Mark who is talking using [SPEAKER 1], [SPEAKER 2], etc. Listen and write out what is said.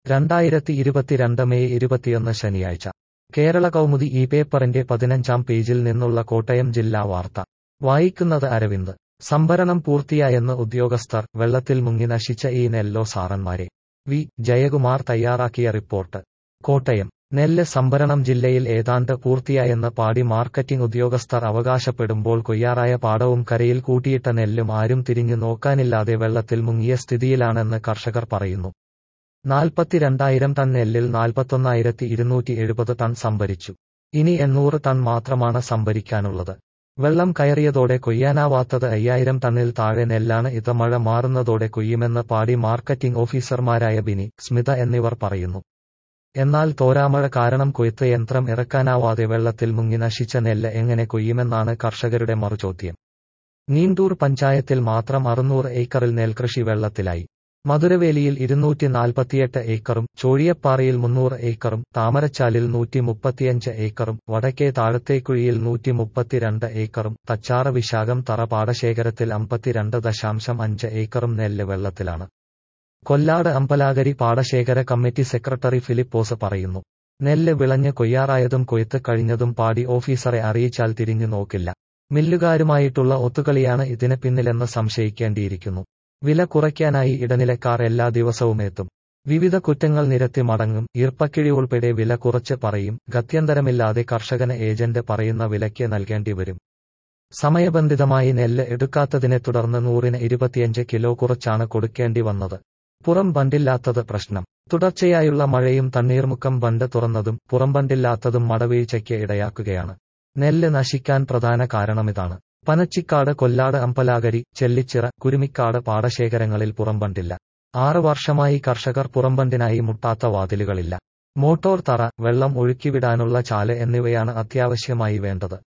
[SPEAKER 1] രണ്ടായിരത്തി ഇരുപത്തിരണ്ട് മെയ് ഇരുപത്തിയൊന്ന് ശനിയാഴ്ച കേരള കൗമുദി ഈ പേപ്പറിന്റെ പതിനഞ്ചാം പേജിൽ നിന്നുള്ള കോട്ടയം ജില്ലാ വാർത്ത വായിക്കുന്നത് അരവിന്ദ് സംഭരണം പൂർത്തിയായെന്ന് ഉദ്യോഗസ്ഥർ വെള്ളത്തിൽ മുങ്ങി നശിച്ച ഈ നെല്ലോ സാറന്മാരെ വി ജയകുമാർ തയ്യാറാക്കിയ റിപ്പോർട്ട് കോട്ടയം നെല്ല് സംഭരണം ജില്ലയിൽ ഏതാണ്ട് പൂർത്തിയായെന്ന് പാടി മാർക്കറ്റിംഗ് ഉദ്യോഗസ്ഥർ അവകാശപ്പെടുമ്പോൾ കൊയ്യാറായ പാടവും കരയിൽ കൂട്ടിയിട്ട നെല്ലും ആരും തിരിഞ്ഞു നോക്കാനില്ലാതെ വെള്ളത്തിൽ മുങ്ങിയ സ്ഥിതിയിലാണെന്ന് കർഷകർ പറയുന്നു നാൽപ്പത്തിരണ്ടായിരം ടൺ നെല്ലിൽ നാൽപ്പത്തൊന്നായിരത്തി ഇരുന്നൂറ്റി എഴുപത് ടൺ സംഭരിച്ചു ഇനി എണ്ണൂറ് ടൺ മാത്രമാണ് സംഭരിക്കാനുള്ളത് വെള്ളം കയറിയതോടെ കൊയ്യാനാവാത്തത് അയ്യായിരം ടണ്ണിൽ താഴെ നെല്ലാണ് ഇത് മഴ മാറുന്നതോടെ കൊയ്യുമെന്ന് പാടി മാർക്കറ്റിംഗ് ഓഫീസർമാരായ ബിനി സ്മിത എന്നിവർ പറയുന്നു എന്നാൽ തോരാമഴ കാരണം കൊയ്ത്ത് യന്ത്രം ഇറക്കാനാവാതെ വെള്ളത്തിൽ മുങ്ങി നശിച്ച നെല്ല് എങ്ങനെ കൊയ്യുമെന്നാണ് കർഷകരുടെ മറുചോദ്യം നീണ്ടൂർ പഞ്ചായത്തിൽ മാത്രം അറുന്നൂറ് ഏക്കറിൽ നെൽകൃഷി വെള്ളത്തിലായി മധുരവേലിയിൽ ഇരുന്നൂറ്റി നാൽപ്പത്തിയെട്ട് ഏക്കറും ചോഴിയപ്പാറയിൽ മുന്നൂറ് ഏക്കറും താമരച്ചാലിൽ നൂറ്റി മുപ്പത്തിയഞ്ച് ഏക്കറും വടക്കേ താഴത്തേക്കുഴിയിൽ നൂറ്റി മുപ്പത്തിരണ്ട് ഏക്കറും തച്ചാറ വിശാഖം തറ പാടശേഖരത്തിൽ അമ്പത്തിരണ്ട് ദശാംശം അഞ്ച് ഏക്കറും നെല്ല് വെള്ളത്തിലാണ് കൊല്ലാട് അമ്പലാകരി പാടശേഖര കമ്മിറ്റി സെക്രട്ടറി ഫിലിപ്പോസ് പറയുന്നു നെല്ല് വിളഞ്ഞ് കൊയ്യാറായതും കൊയ്ത്ത് കഴിഞ്ഞതും പാടി ഓഫീസറെ അറിയിച്ചാൽ തിരിഞ്ഞു നോക്കില്ല മില്ലുകാരുമായിട്ടുള്ള ഒത്തുകളിയാണ് ഇതിന് പിന്നിലെന്ന് സംശയിക്കേണ്ടിയിരിക്കുന്നു വില കുറയ്ക്കാനായി ഇടനിലക്കാർ എല്ലാ ദിവസവും എത്തും വിവിധ കുറ്റങ്ങൾ നിരത്തി മടങ്ങും ഈർപ്പക്കിഴി ഉൾപ്പെടെ വില കുറച്ച് പറയും ഗത്യന്തരമില്ലാതെ കർഷകന് ഏജന്റ് പറയുന്ന വിലയ്ക്ക് നൽകേണ്ടി വരും സമയബന്ധിതമായി നെല്ല് എടുക്കാത്തതിനെ തുടർന്ന് നൂറിന് ഇരുപത്തിയഞ്ച് കിലോ കുറച്ചാണ് കൊടുക്കേണ്ടി വന്നത് പുറം ബണ്ടില്ലാത്തത് പ്രശ്നം തുടർച്ചയായുള്ള മഴയും തണ്ണീർമുക്കം ബണ്ട് തുറന്നതും പുറം ബണ്ടില്ലാത്തതും മടവീഴ്ചയ്ക്ക് ഇടയാക്കുകയാണ് നെല്ല് നശിക്കാൻ പ്രധാന കാരണമിതാണ് പനച്ചിക്കാട് കൊല്ലാട് അമ്പലാകരി ചെല്ലിച്ചിറ കുരുമിക്കാട് പാടശേഖരങ്ങളിൽ പുറംബണ്ടില്ല ആറ് വർഷമായി കർഷകർ പുറംബണ്ടിനായി മുട്ടാത്ത വാതിലുകളില്ല മോട്ടോർ തറ വെള്ളം ഒഴുക്കിവിടാനുള്ള ചാല് എന്നിവയാണ് അത്യാവശ്യമായി വേണ്ടത്